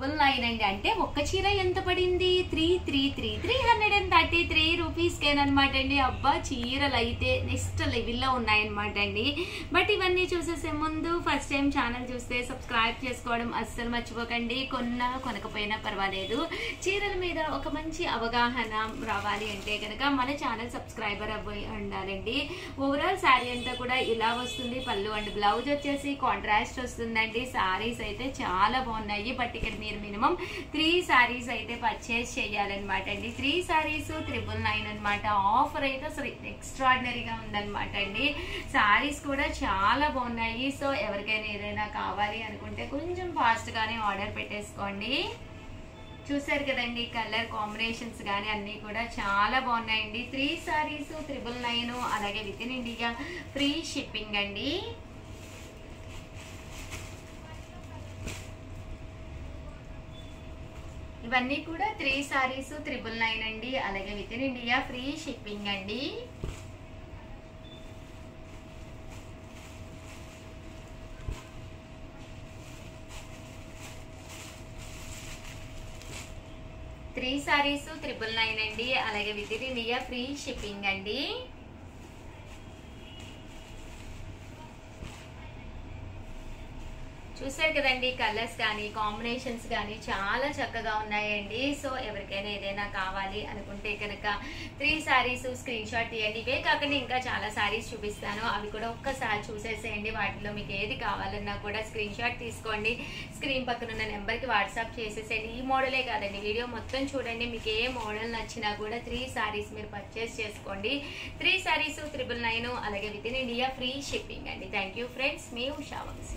Triple nine అండి అంటే ఒక్క చీర ఎంత పడింది three three three three hundred and thirty three రూపీస్కేనమాట అండి అబ్బా చీరలు అయితే నెక్స్ట్ లెవెల్లో ఉన్నాయన్నమాట అండి బట్ ఇవన్నీ చూసేసే ముందు ఫస్ట్ టైం ఛానల్ చూస్తే సబ్స్క్రైబ్ చేసుకోవడం అస్సలు మర్చిపోకండి కొన్నా కొనకపోయినా పర్వాలేదు చీరల మీద ఒక మంచి అవగాహన రావాలి అంటే కనుక మన ఛానల్ సబ్స్క్రైబర్ అవ్వి ఉండాలండి ఓవరాల్ శారీ అంతా కూడా ఇలా వస్తుంది పళ్ళు అండ్ బ్లౌజ్ వచ్చేసి కాంట్రాస్ట్ వస్తుందండి సారీస్ అయితే చాలా బాగున్నాయి బట్ ఇక్కడ మీరు మినిమం త్రీ సారీస్ అయితే పర్చేస్ చేయాలన్నమాట అండి త్రీ సారీస్ త్రిబుల్ నైన్ అనమాట ఆఫర్ అయితే అసలు ఎక్స్ట్రాడినరీగా ఉందన్నమాట అండి సారీస్ కూడా చాలా బాగున్నాయి సో ఎవరికైనా ఏదైనా కావాలి అనుకుంటే కొంచెం ఫాస్ట్గానే ఆర్డర్ పెట్టేసుకోండి చూసారు కదండి కలర్ కాంబినేషన్స్ కానీ అన్నీ కూడా చాలా బాగున్నాయండి త్రీ సారీస్ త్రిబుల్ నైన్ అలాగే with in India free shipping అండి ఇవన్నీ కూడా త్రీ సారీస్ త్రిబుల్ నైన్ అండి అలాగే with in India free shipping అండి త్రీ సారీస్ త్రిబుల్ నైన్ అండి అలాగే with in India free shipping అండి చూసారు కదండి కలర్స్ కానీ కాంబినేషన్స్ కానీ చాలా చక్కగా ఉన్నాయండి సో ఎవరికైనా ఏదైనా కావాలి అనుకుంటే కనుక త్రీ సారీస్ స్క్రీన్ షాట్ తీయండి ఇవే కాకుండా ఇంకా చాలా సారీస్ చూపిస్తాను అవి కూడా ఒక్కసారి చూసేసేయండి వాటిలో మీకు ఏది కావాలన్నా కూడా స్క్రీన్ షాట్ తీసుకోండి స్క్రీన్ పక్కన ఉన్న నెంబర్కి వాట్సాప్ చేసేసేయండి ఈ మోడలే కాదండి వీడియో మొత్తం చూడండి మీకు ఏ మోడల్ నచ్చినా కూడా త్రీ సారీస్ మీరు పర్చేస్ చేసుకోండి త్రీ సారీస్ త్రిబుల్ నైన్ అలాగే with in India free shipping అండి థ్యాంక్ యూ ఫ్రెండ్స్ మీ ఉషా వంశీ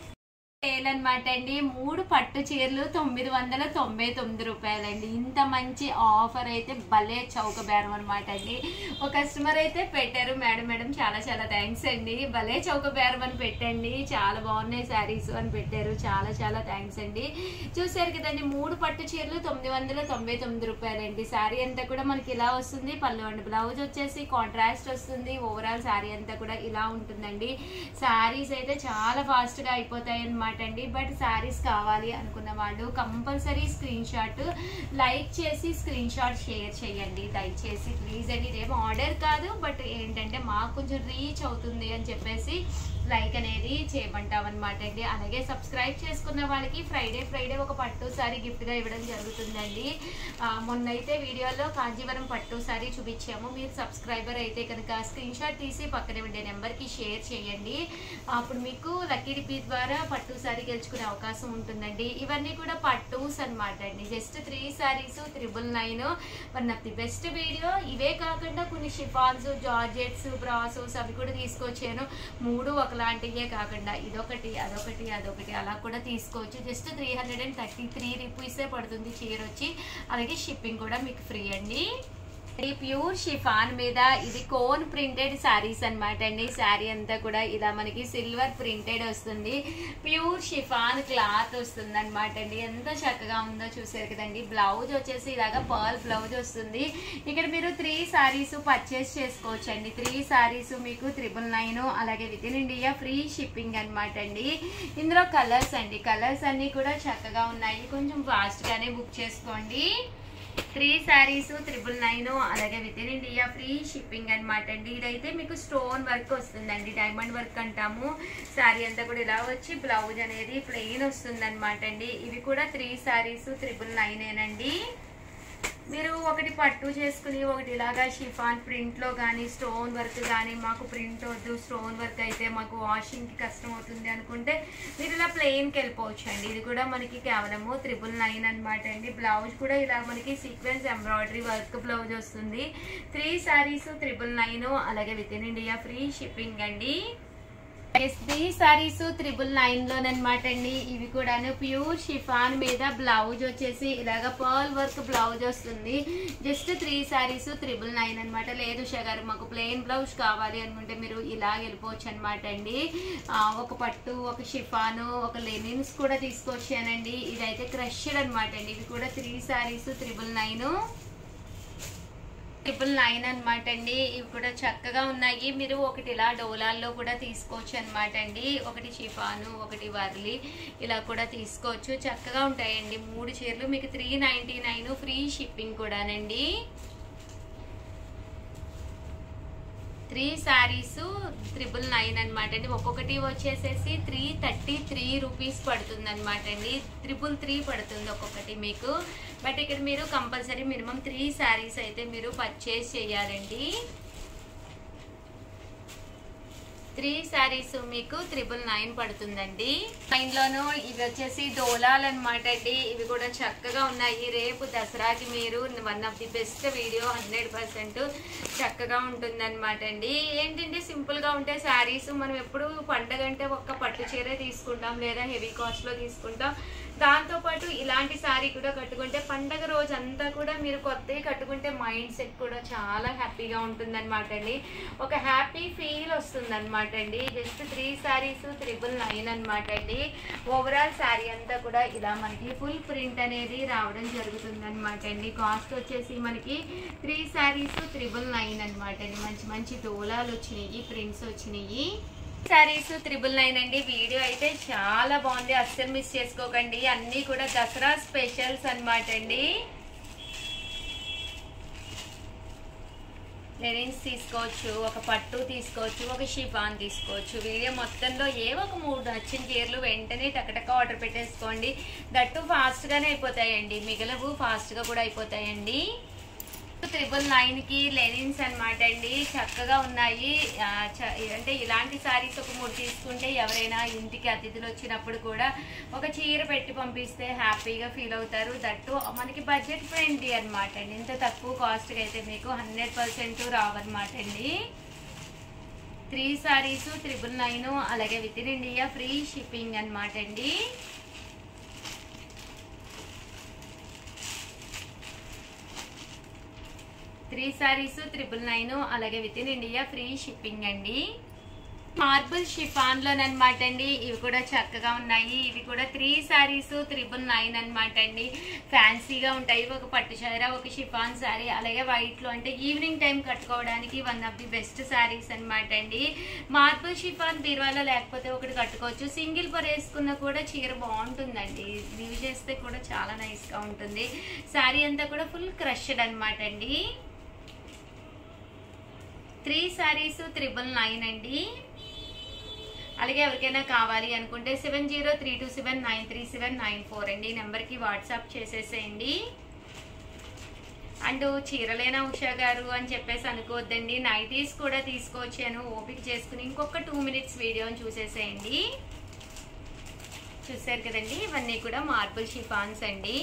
సేల్ అనమాట అండి మూడు పట్టు చీరలు తొమ్మిది వందల తొంభై తొమ్మిది రూపాయలండి ఇంత మంచి ఆఫర్ అయితే భలే చౌక బేరం అనమాట అండి ఒక కస్టమర్ అయితే పెట్టారు మేడం మేడం చాలా చాలా థ్యాంక్స్ అండి భలే చౌక బేరం అని పెట్టండి చాలా బాగున్నాయి శారీస్ అని పెట్టారు చాలా చాలా థ్యాంక్స్ అండి చూసారు కదండి మూడు పట్టు చీరలు తొమ్మిది వందల తొంభై తొమ్మిది రూపాయలండి శారీ అంతా కూడా మనకి ఇలా వస్తుంది పళ్ళు అండి బ్లౌజ్ వచ్చేసి కాంట్రాస్ట్ వస్తుంది ఓవరాల్ శారీ అంతా కూడా ఇలా ఉంటుందండి శారీస్ అయితే చాలా ఫాస్ట్గా అయిపోతాయి అనమాట అండి బట్ శారీస్ కావాలి అనుకున్న వాళ్ళు కంపల్సరీ స్క్రీన్ షాట్ లైక్ చేసి స్క్రీన్ షాట్ షేర్ చేయండి దయచేసి ప్లీజ్ అండి ఇదేం ఆర్డర్ కాదు బట్ ఏంటంటే మాకు కొంచెం రీచ్ అవుతుంది అని చెప్పేసి లైక్ అనేది చేయమంటాం అనమాట అండి అలాగే సబ్స్క్రైబ్ చేసుకున్న వాళ్ళకి ఫ్రైడే ఫ్రైడే ఒక పట్టు సారీ గిఫ్ట్గా ఇవ్వడం జరుగుతుందండి ఆ, మొన్నైతే వీడియోలో కాంజీవరం పట్టు సారీ చూపించాము మీరు సబ్స్క్రైబర్ అయితే కనుక స్క్రీన్ షాట్ తీసి పక్కనే ఉండే నెంబర్కి షేర్ చేయండి అప్పుడు మీకు లక్కీ రిపీట్ ద్వారా పట్టు సారీ గెలుచుకునే అవకాశం ఉంటుందండి ఇవన్నీ కూడా పట్టూస్ అనమాట అండి just three saris triple nine one of the best video ఇవే కాకుండా కొన్ని షిఫాన్స్ జార్జెట్స్ బ్రాసోస్ అవి కూడా తీసుకొచ్చాను మూడు ఒకలాంటివే కాకుండా ఇదొకటి అదొకటి అదొకటి అలా కూడా తీసుకోవచ్చు just three hundred and thirty three రూపీసే పడుతుంది చీర వచ్చి అలాగే షిప్పింగ్ కూడా మీకు ఫ్రీ అండి ఇది ప్యూర్ షిఫాన్ మీద ఇది కోన్ ప్రింటెడ్ శారీస్ అన్నమాట అండి శారీ అంతా కూడా ఇలా మనకి సిల్వర్ ప్రింటెడ్ వస్తుంది ప్యూర్ షిఫాన్ క్లాత్ వస్తుంది అనమాట అండి ఎంత చక్కగా ఉందో చూసారు కదండి బ్లౌజ్ వచ్చేసి ఇలాగా పర్ల్ బ్లౌజ్ వస్తుంది ఇక్కడ మీరు త్రీ శారీస్ పర్చేస్ చేసుకోవచ్చు అండి త్రీ శారీస్ మీకు త్రిబుల్ నైన్ అలాగే with in India free shipping అనమాట అండి ఇందులో కలర్స్ అండి కలర్స్ అన్ని కూడా చక్కగా ఉన్నాయి కొంచెం ఫాస్ట్ గానే బుక్ చేసుకోండి త్రీ శారీస్ త్రిబుల్ నైన్ అలాగే with in India free shipping అనమాట అండి ఇదైతే మీకు స్టోన్ వర్క్ వస్తుందండి డైమండ్ వర్క్ అంటాము శారీ అంతా కూడా ఇలా వచ్చి బ్లౌజ్ అనేది ప్లెయిన్ వస్తుంది అనమాట అండి ఇవి కూడా త్రీ శారీస్ త్రిబుల్ నైనేనండి మీరు ఒకటి పట్టు చేసుకుని ఒకటి ఇలాగా షిఫాన్ ప్రింట్లో కానీ స్టోన్ వర్క్ కానీ మాకు ప్రింట్ వద్దు స్టోన్ వర్క్ అయితే మాకు వాషింగ్కి కష్టం అవుతుంది అనుకుంటే మీరు ఇలా ప్లెయిన్కి వెళ్ళిపోవచ్చు అండి ఇది కూడా మనకి కేవలము త్రిబుల్ నైన్ అనమాట అండి బ్లౌజ్ కూడా ఇలా మనకి సీక్వెన్స్ ఎంబ్రాయిడరీ వర్క్ బ్లౌజ్ వస్తుంది త్రీ శారీస్ త్రిబుల్ నైన్ అలాగే with in India free shipping అండి ఎస్బీ సారీస్ త్రిబుల్ నైన్ లోనమాట అండి ఇవి కూడాను ప్యూర్ షిఫాన్ మీద బ్లౌజ్ వచ్చేసి ఇలాగ పర్ల్ వర్క్ బ్లౌజ్ వస్తుంది just three saris triple nine అనమాట లేదు షగారు మాకు ప్లెయిన్ బ్లౌజ్ కావాలి అనుకుంటే మీరు ఇలా వెళ్ళిపోవచ్చు అనమాట అండి ఆ, ఒక పట్టు ఒక షిఫాను ఒక లెనిన్స్ కూడా తీసుకొచ్చానండి ఇదైతే క్రష్డ్ అనమాట అండి ఇవి కూడా three saris triple nine triple nine అనమాట అండి ఇవి కూడా చక్కగా ఉన్నాయి మీరు ఒకటి ఇలా డోలాల్లో కూడా తీసుకోవచ్చు అనమాట అండి ఒకటి షిఫాను ఒకటి వర్లి ఇలా కూడా తీసుకోవచ్చు చక్కగా ఉంటాయండి మూడు చీరలు మీకు three ninety nine free shipping కూడానండి త్రీ శారీస్ త్రిబుల్ నైన్ అనమాట అండి ఒక్కొక్కటి వచ్చేసేసి త్రీ థర్టీ త్రీ రూపీస్ పడుతుంది అనమాట అండి త్రిబుల్ త్రీ పడుతుంది ఒక్కొక్కటి మీకు బట్ ఇక్కడ మీరు కంపల్సరీ మినిమం త్రీ శారీస్ అయితే మీరు పర్చేస్ చేయాలండి త్రీ శారీస్ మీకు త్రిబుల్ నైన్ పడుతుందండి నైన్ లోను ఇవి వచ్చేసి డోలాలు అనమాట అండి ఇవి కూడా చక్కగా ఉన్నాయి రేపు దసరాకి మీరు one of the best video hundred percent చక్కగా ఉంటుంది అనమాట అండి ఏంటంటే సింపుల్ గా ఉంటే శారీస్ మనం ఎప్పుడు పండగ అంటే ఒక్క పట్టు చీరే తీసుకుంటాం లేదా హెవీ కాస్ట్ లో తీసుకుంటాం దాంతో పాటు ఇలాంటి శారీ కూడా కట్టుకుంటే పండగ రోజు అంతా కూడా మీరు కొత్తవి కట్టుకుంటే మైండ్ సెట్ కూడా చాలా హ్యాపీగా ఉంటుంది అనమాట అండి ఒక హ్యాపీ ఫీల్ వస్తుంది అనమాట అండి just three saris triple nine అనమాట అండి ఓవరాల్ శారీ అంతా కూడా ఇలా మనకి ఫుల్ ప్రింట్ అనేది రావడం జరుగుతుంది అనమాట అండి కాస్ట్ వచ్చేసి మనకి త్రీ శారీస్ త్రిబుల్ నైన్ అనమాట అండి మంచి మంచి డోలాలు వచ్చినాయి ప్రింట్స్ వచ్చినాయి శారీస్ త్రిబుల్ నైన్ అండి వీడియో అయితే చాలా బాగుంది అస్సలు మిస్ చేసుకోకండి అన్నీ కూడా దసరా స్పెషల్స్ అన్నమాట అండి లెనిన్స్ తీసుకోవచ్చు ఒక పట్టు తీసుకోవచ్చు ఒక షిఫాన్ తీసుకోవచ్చు వీడియో మొత్తంలో ఏ ఒక మూడు నచ్చిన చీరలు వెంటనే టకటక ఆర్డర్ పెట్టేసుకోండి దట్టు ఫాస్ట్గానే అయిపోతాయండి మిగలవు ఫాస్ట్గా కూడా అయిపోతాయండి త్రిబుల్ నైన్ కి లెనిన్స్ అనమాట అండి చక్కగా ఉన్నాయి ఆ, చ- అంటే ఇలాంటి సారీస్ ఒక మూడు తీసుకుంటే ఎవరైనా ఇంటికి అతిథులు వచ్చినప్పుడు కూడా ఒక చీర పెట్టి పంపిస్తే హ్యాపీగా ఫీల్ అవుతారు దట్టు మనకి బడ్జెట్ ఫ్రెండ్లీ అనమాట అండి ఇంత తక్కువ కాస్ట్కి అయితే మీకు హండ్రెడ్ పర్సెంట్ రావన్నమాట అండి త్రీ సారీస్ త్రిబుల్ నైన్ అలాగే with in India free shipping అనమాట అండి త్రీ సారీస్ త్రిబుల్ నైన్ అలాగే with in India free shipping అండి మార్బుల్ షిఫాన్ లోనమాట అండి ఇవి కూడా చక్కగా ఉన్నాయి ఇవి కూడా త్రీ సారీస్ త్రిబుల్ నైన్ అనమాట అండి ఫ్యాన్సీగా ఉంటాయి ఒక పట్టు చీర ఒక షిఫాన్ శారీ అలాగే వైట్ లో అంటే ఈవినింగ్ టైం కట్టుకోవడానికి one of the best saris అనమాట అండి మార్బుల్ షిఫాన్ బీరువాలో లేకపోతే ఒకటి కట్టుకోవచ్చు సింగిల్ పర్ వేసుకున్న కూడా చీర బాగుంటుందండి లీవ్ చేస్తే కూడా చాలా నైస్ గా ఉంటుంది శారీ అంతా కూడా ఫుల్ క్రష్డ్ అనమాట అండి త్రీ శారీస్ త్రిబుల్ నైన్ అండి అలాగే ఎవరికైనా కావాలి అనుకుంటే seven zero three two seven nine three seven nine four అండి ఈ నెంబర్కి వాట్సాప్ చేసేసేయండి అండ్ చీరలేనా ఉషా గారు అని చెప్పేసి అనుకోవద్దండి నైటీస్ కూడా తీసుకొచ్చాను ఓపిక చేసుకుని ఇంకొక టూ మినిట్స్ వీడియోని చూసేసేయండి చూసారు కదండి ఇవన్నీ కూడా మార్బుల్ షిఫాన్స్ అండి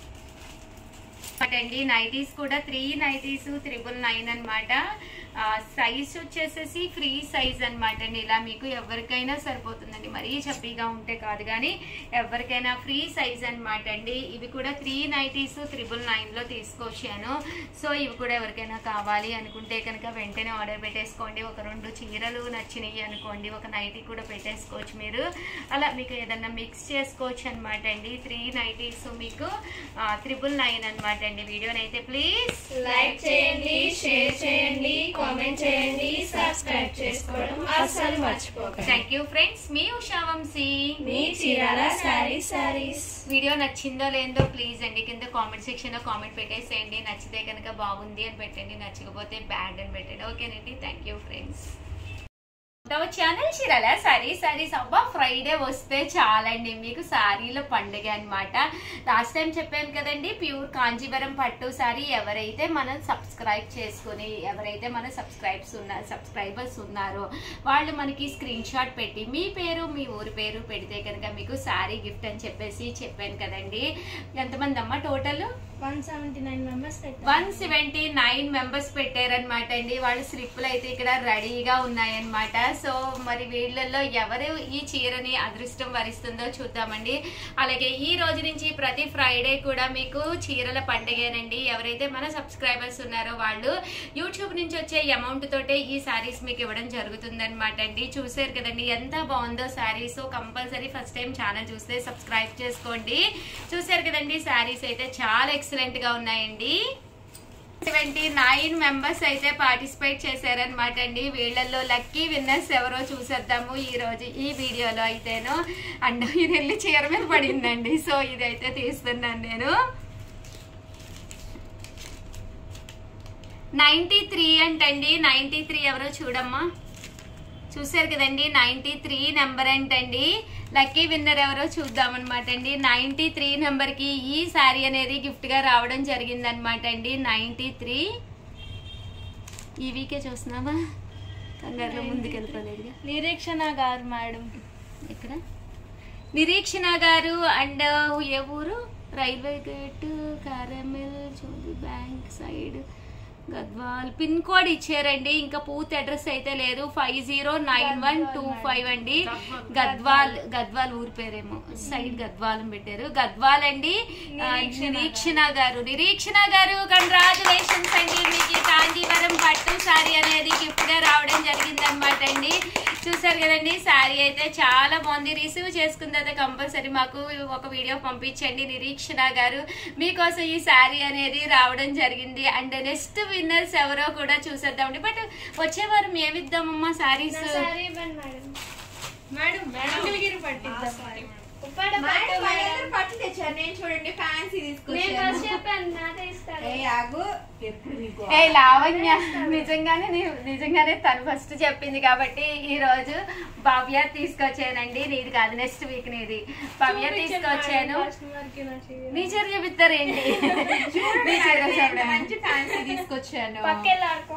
అండి నైటీస్ కూడా త్రీ నైటీస్ త్రిబుల్ నైన్ అనమాట సైజ్ వచ్చేసేసి ఫ్రీ సైజ్ అనమాట అండి ఇలా మీకు ఎవరికైనా సరిపోతుందండి మరీ చప్పీగా ఉంటే కాదు కానీ ఎవరికైనా ఫ్రీ సైజ్ అనమాట అండి ఇవి కూడా త్రీ నైటీస్ త్రిబుల్ నైన్లో తీసుకొచ్చాను సో ఇవి కూడా ఎవరికైనా కావాలి అనుకుంటే కనుక వెంటనే ఆర్డర్ పెట్టేసుకోండి ఒక రెండు చీరలు నచ్చినాయి అనుకోండి ఒక నైటీ కూడా పెట్టేసుకోవచ్చు మీరు అలా మీకు ఏదన్నా మిక్స్ చేసుకోవచ్చు అనమాట అండి త్రీ నైటీస్ మీకు త్రిబుల్ నైన్ అనమాట అండి వీడియోని అయితే ప్లీజ్ లైక్ చేయండి షేర్ చేయండి కామెంట్ చేయండి సబ్స్క్రైబ్ చేసుకోవడం అస్సలు మర్చిపోకండి థ్యాంక్ యూ ఫ్రెండ్స్ మీ ఉషా వంశీ మీ చీరాల శారీస్ శారీస్ వీడియో నచ్చిందో లేదో ప్లీజ్ అండి కింద కామెంట్ సెక్షన్ లో కామెంట్ పెట్టేసేయండి నచ్చితే కనుక బాగుంది అని పెట్టండి నచ్చకపోతే బ్యాడ్ అని పెట్టండి ఓకేనండి thank you friends channel Chirala sari saris అబ్బా ఫ్రైడే వస్తే చాలండి మీకు సారీల పండుగ అన్నమాట లాస్ట్ టైం చెప్పాను కదండి ప్యూర్ కాంజీవరం పట్టు సారీ ఎవరైతే మనం సబ్స్క్రైబ్ చేసుకుని ఎవరైతే మన సబ్స్క్రైబ్స్ ఉన్నారు సబ్స్క్రైబర్స్ ఉన్నారో వాళ్ళు మనకి స్క్రీన్ షాట్ పెట్టి మీ పేరు మీ ఊరి పేరు పెడితే కనుక మీకు సారీ గిఫ్ట్ అని చెప్పేసి చెప్పాను కదండి ఎంతమంది అమ్మ total one seventy nine members one seventy nine members పెట్టారనమాట అండి వాళ్ళ స్లిప్లు అయితే ఇక్కడ రెడీగా ఉన్నాయన్నమాట సో మరి వీళ్ళల్లో ఎవరు ఈ చీరని అదృష్టం వరిస్తుందో చూద్దామండి అలాగే ఈ రోజు నుంచి ప్రతి ఫ్రైడే కూడా మీకు చీరల పండుగేనండి ఎవరైతే మన సబ్స్క్రైబర్స్ ఉన్నారో వాళ్ళు యూట్యూబ్ నుంచి వచ్చే అమౌంట్ తోటే ఈ శారీస్ మీకు ఇవ్వడం జరుగుతుందన్నమాట అండి చూసారు కదండి ఎంత బాగుందో saris compulsory first time channel చూస్తే సబ్స్క్రైబ్ చేసుకోండి చూసారు కదండి శారీస్ అయితే చాలా ఎక్సలెంట్ గా ఉన్నాయండి సెవెంటీ నైన్ మెంబర్స్ అయితే పార్టిసిపేట్ చేశారనమాట అండి వీళ్ళల్లో లక్కీ విన్నర్స్ ఎవరో చూసేద్దాము ఈ రోజు ఈ వీడియోలో అయితేను అండ్ ఇది వెళ్ళి చీర మీద పడిందండి సో ఇదైతే తీస్తున్నాను నేను నైంటీ త్రీ అంటండి నైంటీ త్రీ ఎవరో చూడమ్మా చూసారు కదండి నైంటీ త్రీ నెంబర్ అంటండి లక్కీ విన్నర్ ఎవరో చూద్దాం అనమాట అండి నైంటీ త్రీ నెంబర్కి ఈ శారీ అనేది గిఫ్ట్గా రావడం జరిగింది అనమాట అండి నైంటీ త్రీ ఈ వీకే చూస్తున్నావా కంగారులో ముందుకు వెళ్ళిపోలేదుగా నిరీక్షణ గారు మేడం ఇక్కడ నిరీక్షణ గారు అండ్ ఏ ఊరు రైల్వే గేట్ కారమిల్ చోది bank side Gadwal pin code ఇచ్చారండి ఇంకా పూర్తి అడ్రస్ అయితే లేదు five zero nine one two five అండి గద్వాల్ గద్వాల్ ఊరి పేరేమో సైడ్ గద్వాల్ అని పెట్టారు గద్వాల్ అండి ఆ, నిరీక్షణ గారు నిరీక్షణ గారు కంగ్రాచులేషన్స్ అండి మీకు ఈ కాంజీవరం పట్టు సారీ అనేది గిఫ్ట్ గా రావడం జరిగింది అనమాట అండి చూసారు కదండి శారీ అయితే చాలా బాగుంది రిసీవ్ చేసుకున్న తర్వాత కంపల్సరీ మాకు ఒక వీడియో పంపించండి నిరీక్షణ గారు మీకోసం ఈ శారీ అనేది రావడం జరిగింది అండ్ నెక్స్ట్ విన్నర్స్ ఎవరో కూడా చూసేద్దామండి బట్ వచ్చే వారం ఏమిద్దామమ్మా శారీస్ సారీ ఇవ్వండి మేడం మేడం మంగళగిరి పట్టిద్దాం ఉప్పాడ మేడం పట్టు వాళ్ళందరూ మేడం. పట్టు తెచ్చారు నేను చూడండి ఫ్యాన్సీ నేను ఫస్ట్ తీసుకొచ్చాను చెప్పాను నాదే ఇస్తాను ఏ ఆగు ఎప్పుడు నీకు ఏ లావణ్య నిజంగానే నీ- నిజంగానే తను ఫస్ట్ చెప్పింది కాబట్టి ఈ రోజు భవ్య తీసుకొచ్చానండి నీది కాదు నెక్స్ట్ వీక్ నీది భవ్య తీసుకొచ్చాను నీ చీర చూపిస్తారేంటి నీ చీర చూడండి. మంచి ఫ్యాన్సీ తీసుకొచ్చాను పక్కెళ్ళాడుకో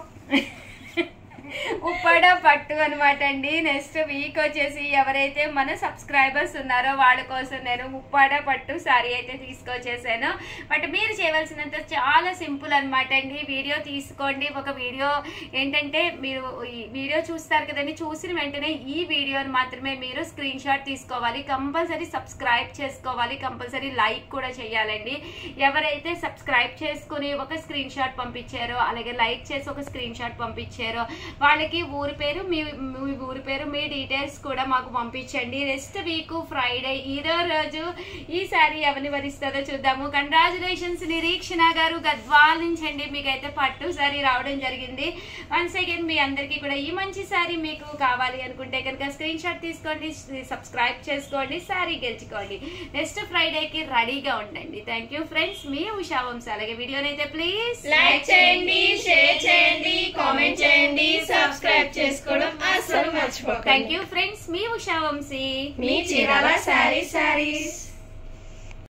ఉప్పాడ పట్టు అనమాట అండి నెక్స్ట్ వీక్ వచ్చేసి ఎవరైతే మన సబ్స్క్రైబర్స్ ఉన్నారో వాళ్ళ కోసం నేను ఉప్పాడ పట్టు సారీ అయితే తీసుకొచ్చేసాను బట్ మీరు చేయవలసినంత చాలా సింపుల్ అనమాట అండి వీడియో తీసుకోండి ఒక వీడియో ఏంటంటే మీరు ఈ వీడియో చూస్తారు కదండి చూసిన వెంటనే ఈ వీడియోని మాత్రమే మీరు స్క్రీన్ షాట్ తీసుకోవాలి కంపల్సరీ సబ్స్క్రైబ్ చేసుకోవాలి కంపల్సరీ లైక్ కూడా చేయాలండి ఎవరైతే సబ్స్క్రైబ్ చేసుకుని ఒక స్క్రీన్ షాట్ పంపించారో అలాగే లైక్ చేసి ఒక స్క్రీన్ షాట్ పంపించారో వాళ్ళకి ఊరి పేరు మీ మీ ఊరి పేరు మీ డీటెయిల్స్ కూడా మాకు పంపించండి నెక్స్ట్ వీక్ ఫ్రైడే ఇదో రోజు ఈ శారీ ఎవరిని వరిస్తుందో చూద్దాము కంగ్రాచులేషన్స్ నిరీక్షణ గారు గద్వాల్ నుంచి అండి మీకైతే పట్టు శారీ రావడం జరిగింది వన్స్ అగైన్ మీ అందరికీ కూడా ఈ మంచి శారీ మీకు కావాలి అనుకుంటే కనుక స్క్రీన్ షాట్ తీసుకోండి సబ్స్క్రైబ్ చేసుకోండి శారీ గెలుచుకోండి నెక్స్ట్ ఫ్రైడేకి రెడీగా ఉండండి థ్యాంక్ యూ ఫ్రెండ్స్ మీ ఉషా వంశ అలాగే వీడియోనైతే ప్లీజ్ లైక్ చేయండి షేర్ చేయండి కామెంట్ చేయండి సబ్స్క్రైబ్ చేసుకోవడం అస్సలు మర్చిపోకండి థ్యాంక్ యూ ఫ్రెండ్స్ మీ ఉషా వంశీ మీ చీరాల శారీ శారీస్